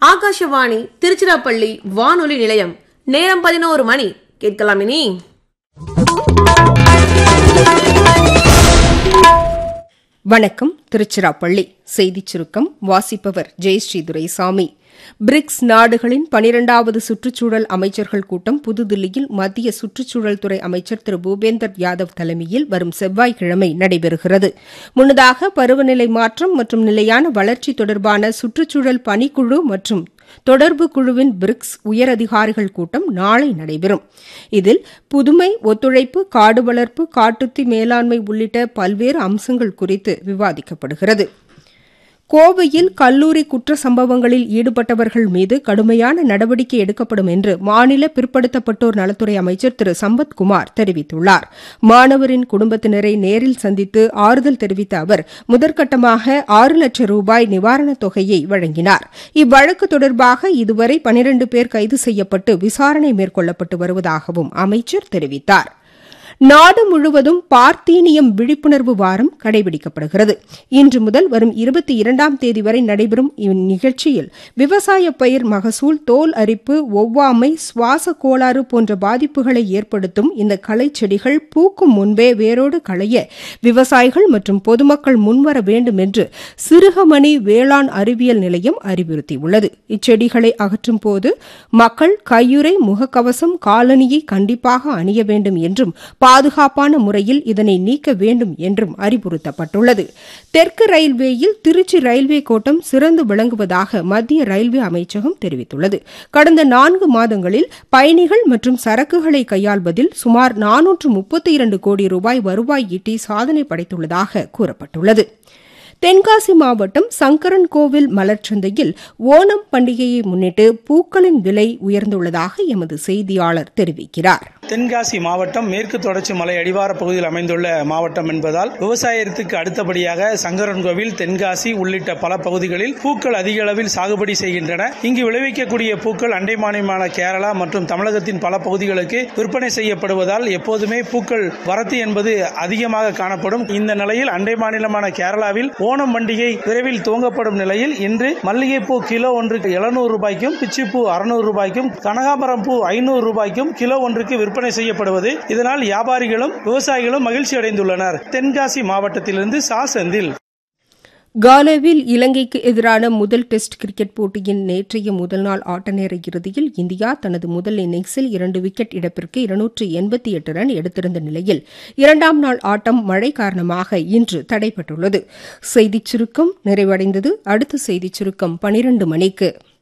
ஆகாஷவாணி திருச்சிராப்பள்ளி வானொலி நிலையம் நேரம் பதினோரு மணி கேட்கலாம் இனி வணக்கம் திருச்சிராப்பள்ளி செய்திச் சுருக்கம் வாசிப்பவர் ஜெயஸ்ரீ துரைசாமி பிரிக்ஸ் நாடுகளின் பனிரெண்டாவது சுற்றுச்சூழல் அமைச்சர்கள் கூட்டம் புதுதில்லியில் மத்திய சுற்றுச்சூழல் துறை அமைச்சர் திரு பூபேந்தர் யாதவ் தலைமையில் வரும் செவ்வாய்க்கிழமை நடைபெறுகிறது முன்னதாக பருவநிலை மாற்றம் மற்றும் நிலையான வளர்ச்சி தொடர்பான சுற்றுச்சூழல் பணிக்குழு மற்றும் தொடர்பு குழுவின் பிரிக்ஸ் உயரதிகாரிகள் கூட்டம் நாளை நடைபெறும் இதில் புதுமை ஒத்துழைப்பு காடு வளர்ப்பு காட்டுத்தி மேலாண்மை உள்ளிட்ட பல்வேறு அம்சங்கள் குறித்து விவாதிக்கப்படுகிறது கோவையில் கல்லூரி குற்ற சம்பவங்களில் ஈடுபட்டவர்கள் மீது கடுமையான நடவடிக்கை எடுக்கப்படும் என்று மாநில பிற்படுத்தப்பட்டோர் நலத்துறை அமைச்சர் திரு சம்பத்குமார் தெரிவித்துள்ளார் மாணவரின் குடும்பத்தினரை நேரில் சந்தித்து ஆறுதல் தெரிவித்த அவர் முதற்கட்டமாக ஆறு லட்சம் ரூபாய் நிவாரணத் தொகையை வழங்கினார் இவ்வழக்கு தொடர்பாக இதுவரை பனிரண்டு பேர் கைது செய்யப்பட்டு விசாரணை மேற்கொள்ளப்பட்டு வருவதாகவும் அமைச்சர் தெரிவித்தாா் நாடு முழுவதும் பார்த்தீனியம் விழிப்புணர்வு வாரம் கடைபிடிக்கப்படுகிறது இன்று முதல் வரும் இருபத்தி இரண்டாம் தேதி வரை நடைபெறும் இந்நிகழ்ச்சியில் விவசாய பயிர் மகசூல் தோல் அரிப்பு ஒவ்வாமை சுவாச கோளாறு போன்ற பாதிப்புகளை ஏற்படுத்தும் இந்த களை செடிகள் பூக்கும் முன்பே வேரோடு களைய விவசாயிகள் மற்றும் பொதுமக்கள் முன்வர வேண்டும் என்று சிறுகமணி வேளாண் அறிவியல் நிலையம் அறிவுறுத்தியுள்ளது இச்செடிகளை அகற்றும் போது மக்கள் கையுறை முகக்கவசம் காலணியை கண்டிப்பாக அணிய வேண்டும் என்றும் பாதுகாப்பான முறையில் இதனை நீக்க வேண்டும் என்றும் அறிவுறுத்தப்பட்டுள்ளது தெற்கு ரயில்வேயில் திருச்சி ரயில்வே கோட்டம் சிறந்து விளங்குவதாக மத்திய ரயில்வே அமைச்சகம் தெரிவித்துள்ளது கடந்த நான்கு மாதங்களில் பயணிகள் மற்றும் சரக்குகளை கையாள்வதில் சுமார் நானூற்று முப்பத்தி இரண்டு கோடி ரூபாய் வருவாய் ஈட்டி சாதனை படைத்துள்ளதாக கூறப்பட்டுள்ளது தென்காசி மாவட்டம் சங்கரன் கோவில் மலர்ச்சந்தையில் ஓணம் பண்டிகையை முன்னிட்டு பூக்களின் விலை உயர்ந்துள்ளதாக எமது செய்தியாளர் தெரிவிக்கிறார் தென்காசி மாவட்டம் மேற்கு தொடர்ச்சி மலை அடிவார பகுதியில் அமைந்துள்ள மாவட்டம் என்பதால் விவசாயத்துக்கு அடுத்தபடியாக சங்கரன்கோவில் தென்காசி உள்ளிட்ட பல பகுதிகளில் பூக்கள் அதிக அளவில் சாகுபடி செய்கின்றன இங்கு விளைவிக்கக்கூடிய பூக்கள் அண்டை மாநிலமான கேரளா மற்றும் தமிழகத்தின் பல பகுதிகளுக்கு விற்பனை செய்யப்படுவதால் எப்போதுமே பூக்கள் வரத்து என்பது அதிகமாக காணப்படும் இந்த நிலையில் அண்டை மாநிலமான கேரளாவில் ஓணம் பண்டிகை விரைவில் துவங்கப்படும் நிலையில் இன்று மல்லிகைப்பூ கிலோ ஒன்றுக்கு எழுநூறு ரூபாய்க்கும் பிச்சிப்பூ அறுநூறு ரூபாய்க்கும் கனகாம்பரம் பூ ஐநூறு ரூபாய்க்கும் கிலோ ஒன்றுக்கு விற்பனை செய்யப்படுவது இதனால் வியாபாரிகளும் விவசாயிகளும் மகிழ்ச்சி அடைந்துள்ளனர் தென்காசி மாவட்டத்திலிருந்து சா செந்தில் கானாவில் இலங்கைக்கு எதிரான முதல் டெஸ்ட் கிரிக்கெட் போட்டியின் நேற்றைய முதல் நாள் ஆட்ட நேர இறுதியில் இந்தியா தனது முதல் இன்னிங்ஸில் இரண்டு விக்கெட் இழப்பிற்கு இருநூற்று எண்பத்தி எட்டு ரன் எடுத்திருந்த நிலையில் இரண்டாம் நாள் ஆட்டம் மழை காரணமாக இன்று தடைபட்டுள்ளது செய்திச் சுருக்கம் நிறைவடைந்தது அடுத்த செய்திச் சுருக்கம் பனிரண்டு மணிக்கு